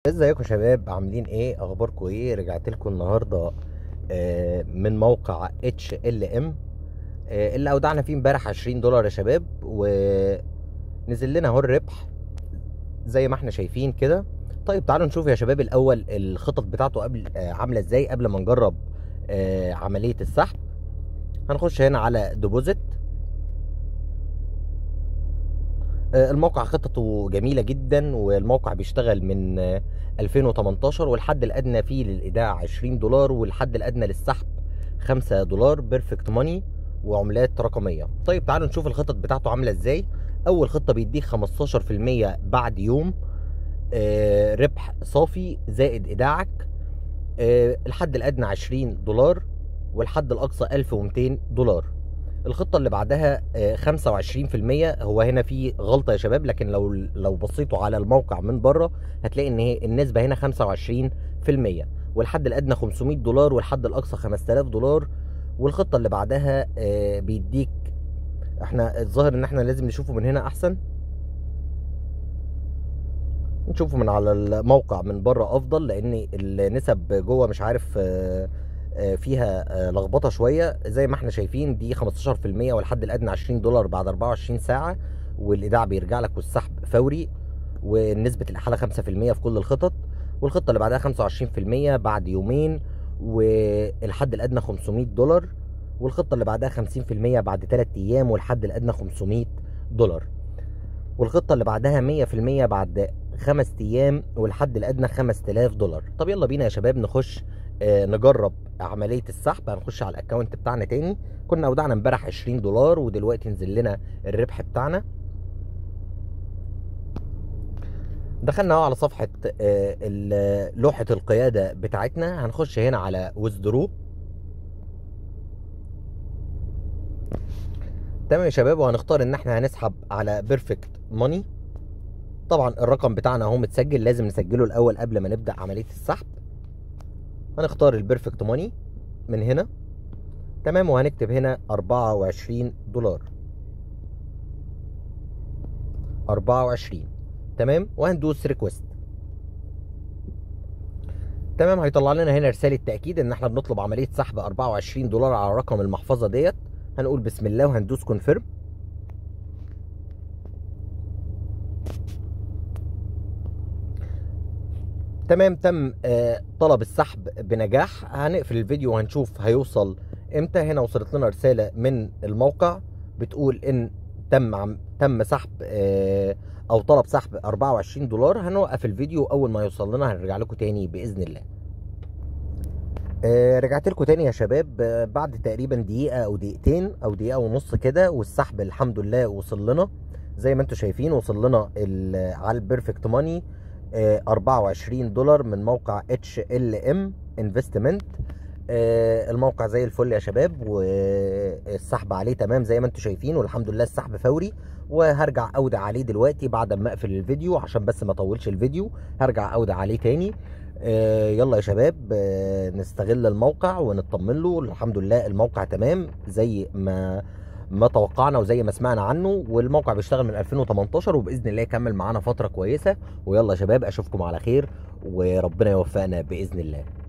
ازيكم يا شباب عاملين ايه اخباركم ايه رجعت لكم النهارده آه، من موقع اتش ال ام اللي اودعنا فيه امبارح 20 دولار يا شباب ونزل لنا اهو الربح زي ما احنا شايفين كده طيب تعالوا نشوف يا شباب الاول الخطط بتاعته قبل آه، عامله ازاي قبل ما نجرب آه، عمليه السحب هنخش هنا على ديبوزيت آه، الموقع خطته جميله جدا والموقع بيشتغل من آه، 2018 والحد الادنى فيه للايداع 20 دولار والحد الادنى للسحب 5 دولار بيرفكت ماني وعملات رقميه طيب تعالوا نشوف الخطط بتاعته عامله ازاي اول خطه بيديك 15% بعد يوم آه، ربح صافي زائد ايداعك آه، الحد الادنى 20 دولار والحد الاقصى 1200 دولار الخطه اللي بعدها آه، 25% هو هنا في غلطه يا شباب لكن لو لو بصيتوا على الموقع من بره هتلاقي ان هي النسبه هنا 25% والحد الادنى 500 دولار والحد الاقصى 5000 دولار والخطه اللي بعدها آه، بيديك احنا الظاهر ان احنا لازم نشوفه من هنا احسن نشوفه من على الموقع من بره افضل لان النسب جوه مش عارف آه، آه، فيها آه، لخبطه شويه زي ما احنا شايفين دي 15% والحد الادنى 20 دولار بعد 24 ساعه والايداع بيرجع لك والسحب فوري ونسبه الاحاله 5% في كل الخطط والخطه اللي بعدها 25% بعد يومين والحد الادنى 500 دولار والخطه اللي بعدها 50% بعد 3 ايام والحد الادنى 500 دولار والخطه اللي بعدها 100% بعد خمس ايام والحد الادنى 5000 دولار طب يلا بينا يا شباب نخش آه، نجرب عمليه السحب هنخش على الاكونت بتاعنا تاني كنا اودعنا امبارح 20 دولار ودلوقتي نزل لنا الربح بتاعنا دخلنا اهو على صفحه آه، ال- لوحه القياده بتاعتنا هنخش هنا على ويزدرو تمام يا شباب وهنختار ان احنا هنسحب على بيرفكت ماني طبعا الرقم بتاعنا اهو متسجل لازم نسجله الاول قبل ما نبدا عمليه السحب هنختار البيرفكت ماني من هنا تمام وهنكتب هنا 24 دولار 24 تمام وهندوس ريكوست تمام هيطلع لنا هنا رساله تاكيد ان احنا بنطلب عمليه سحب 24 دولار على رقم المحفظه ديت هنقول بسم الله وهندوس كونفيرم تمام تم آه، طلب السحب بنجاح هنقفل الفيديو وهنشوف هيوصل امتى هنا وصلت لنا رسالة من الموقع بتقول ان تم عم تم سحب آه، او طلب سحب 24 دولار هنوقف الفيديو اول ما يوصل لنا هنرجع لكم تاني باذن الله آه، رجعت لكم تاني يا شباب آه، بعد تقريبا دقيقة او دقيقتين او دقيقة ونص كده والسحب الحمد لله وصل لنا زي ما انتم شايفين وصل لنا ال- على البيرفكت ماني 24 دولار من موقع اتش ال ام انفستمنت الموقع زي الفل يا شباب والسحب عليه تمام زي ما انتم شايفين والحمد لله السحب فوري وهرجع اودع عليه دلوقتي بعد ما اقفل الفيديو عشان بس ما اطولش الفيديو هرجع اودع عليه تاني آه، يلا يا شباب آه، نستغل الموقع ونطمن له الحمد لله الموقع تمام زي ما ما توقعنا وزي ما سمعنا عنه والموقع بيشتغل من 2018 وباذن الله يكمل معانا فتره كويسه ويلا يا شباب اشوفكم على خير وربنا يوفقنا باذن الله